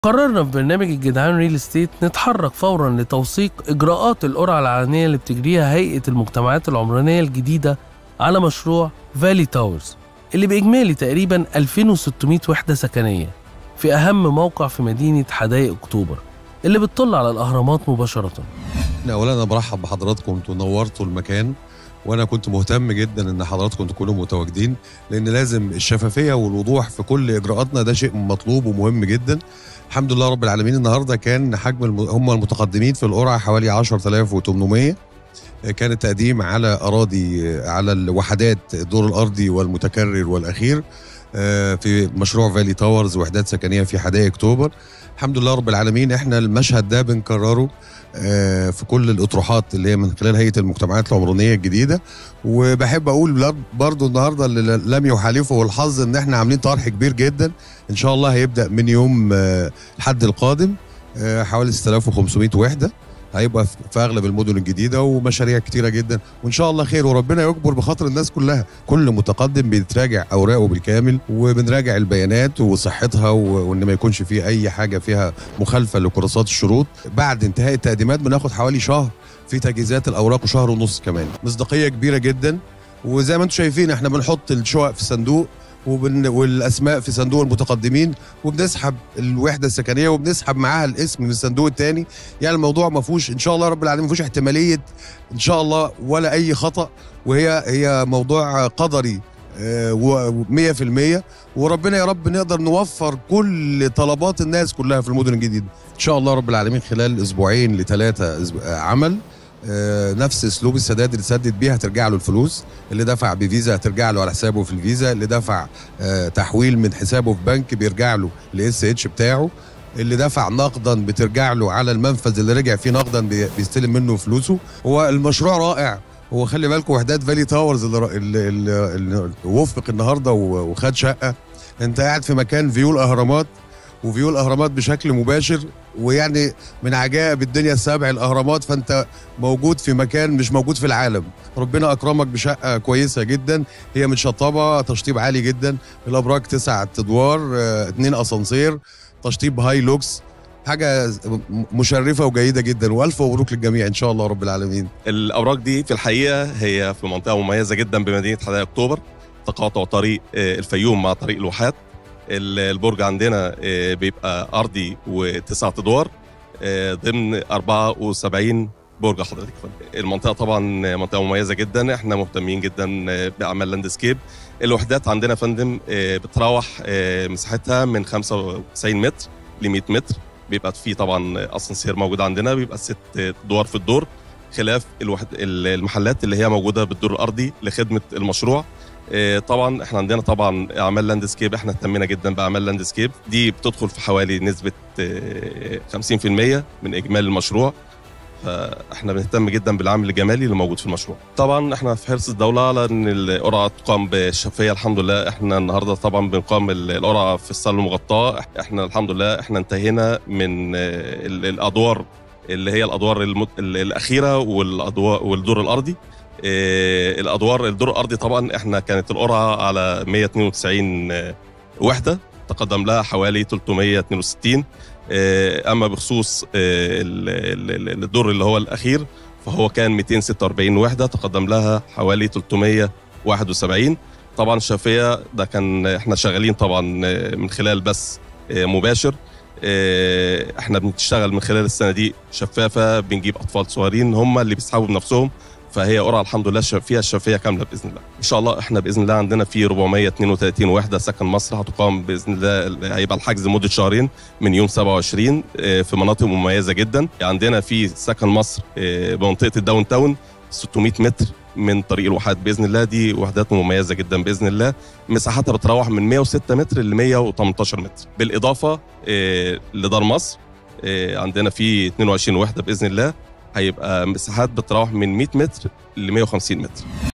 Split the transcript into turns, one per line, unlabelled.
قررنا في برنامج الجدعان ريل استيت نتحرك فورا لتوثيق اجراءات القرعه العلنيه اللي بتجريها هيئه المجتمعات العمرانيه الجديده على مشروع فالي تاورز اللي باجمالي تقريبا 2600 وحده سكنيه في اهم موقع في مدينه حدائق اكتوبر اللي بتطل على الاهرامات مباشره
احنا اولا انا برحب بحضراتكم انتوا نورتوا المكان وانا كنت مهتم جدا ان حضراتكم تكونوا متواجدين لان لازم الشفافيه والوضوح في كل اجراءاتنا ده شيء مطلوب ومهم جدا الحمد لله رب العالمين النهارده كان حجم الم... هم المتقدمين في القرعه حوالي 10800 كان التقديم على اراضي على الوحدات الدور الارضي والمتكرر والاخير في مشروع فالي تاورز وحدات سكنيه في حدائق اكتوبر الحمد لله رب العالمين احنا المشهد ده بنكرره في كل الاطروحات اللي هي من خلال هيئه المجتمعات العمرانيه الجديده وبحب اقول برضو النهارده اللي لم يحالفه الحظ ان احنا عاملين طرح كبير جدا ان شاء الله هيبدا من يوم الحد القادم حوالي 6500 وحده هيبقى في اغلب المدن الجديده ومشاريع كتيره جدا وان شاء الله خير وربنا يكبر بخاطر الناس كلها كل متقدم بيتراجع اوراقه بالكامل وبنراجع البيانات وصحتها وان ما يكونش فيه اي حاجه فيها مخالفه لكراسات الشروط بعد انتهاء التقديمات بناخد حوالي شهر في تجهيزات الاوراق وشهر ونص كمان مصداقيه كبيره جدا وزي ما انتم شايفين احنا بنحط الشقق في صندوق وبن... والاسماء في صندوق المتقدمين وبنسحب الوحده السكنيه وبنسحب معاها الاسم من الصندوق الثاني يعني الموضوع ما فيهوش ان شاء الله رب العالمين ما فيهوش احتماليه ان شاء الله ولا اي خطا وهي هي موضوع قدري و 100% وربنا يا رب نقدر نوفر كل طلبات الناس كلها في المدن الجديده ان شاء الله رب العالمين خلال اسبوعين لثلاثه عمل آه نفس اسلوب السداد اللي سدد بيه هترجع له الفلوس اللي دفع بفيزا هترجع له على حسابه في الفيزا اللي دفع آه تحويل من حسابه في بنك بيرجع له الاس اتش بتاعه اللي دفع نقدا بترجع له على المنفذ اللي رجع فيه نقدا بيستلم منه فلوسه هو المشروع رائع هو خلي بالكم وحدات فالي تاورز اللي, اللي, اللي, اللي وفق النهارده وخد شقه انت قاعد في مكان فيو الاهرامات وفيو الاهرامات بشكل مباشر ويعني من عجائب الدنيا السبع الاهرامات فانت موجود في مكان مش موجود في العالم ربنا اكرمك بشقه كويسه جدا هي متشطبه تشطيب عالي جدا الابراج تسع ادوار اه اتنين اسانسير تشطيب هاي لوكس حاجه مشرفه وجيده جدا والف مبروك للجميع ان شاء الله رب العالمين
الابراج دي في الحقيقه هي في منطقه مميزه جدا بمدينه حدائق اكتوبر تقاطع طريق الفيوم مع طريق الواحات البرج عندنا بيبقى ارضي وتسعة ادوار ضمن 74 برج حضرتك المنطقه طبعا منطقه مميزه جدا احنا مهتمين جدا باعمال لاندسكيب الوحدات عندنا فندم بتراوح مساحتها من 95 متر ل 100 متر بيبقى في طبعا اسانسير موجود عندنا بيبقى ست ادوار في الدور خلاف الوحد المحلات اللي هي موجوده بالدور الارضي لخدمه المشروع طبعا احنا عندنا طبعا اعمال لاندسكيب احنا اهتمينا جدا باعمال لاندسكيب دي بتدخل في حوالي نسبه 50% من اجمالي المشروع فاحنا بنهتم جدا بالعامل الجمالي اللي موجود في المشروع طبعا احنا في حرص الدوله على ان القرعه تقام بالشفافيه الحمد لله احنا النهارده طبعا بنقام القرعه في الصاله المغطاه احنا الحمد لله احنا انتهينا من الادوار اللي هي الادوار المت... الاخيره والادوار والدور الارضي إيه الادوار الدور الارضي طبعا احنا كانت القرعه على 192 وحده تقدم لها حوالي 362 إيه اما بخصوص إيه الدور اللي هو الاخير فهو كان 246 وحده تقدم لها حوالي 371 طبعا الشفافيه ده كان احنا شغالين طبعا من خلال بس مباشر احنا بنشتغل من خلال الصناديق شفافه بنجيب اطفال صغيرين هم اللي بيسحبوا بنفسهم فهي قرعه الحمد لله فيها الشفافيه كامله باذن الله. ان شاء الله احنا باذن الله عندنا في 432 وحده سكن مصر هتقام باذن الله هيبقى الحجز لمده شهرين من يوم 27 في مناطق مميزه جدا. عندنا في سكن مصر بمنطقه الداون تاون 600 متر من طريق الواحات باذن الله دي وحدات مميزه جدا باذن الله مساحتها بتراوح من 106 متر ل 118 متر بالاضافه لدار مصر عندنا في 22 وحده باذن الله هيبقى مساحات بتراوح من 100 متر ل 150 متر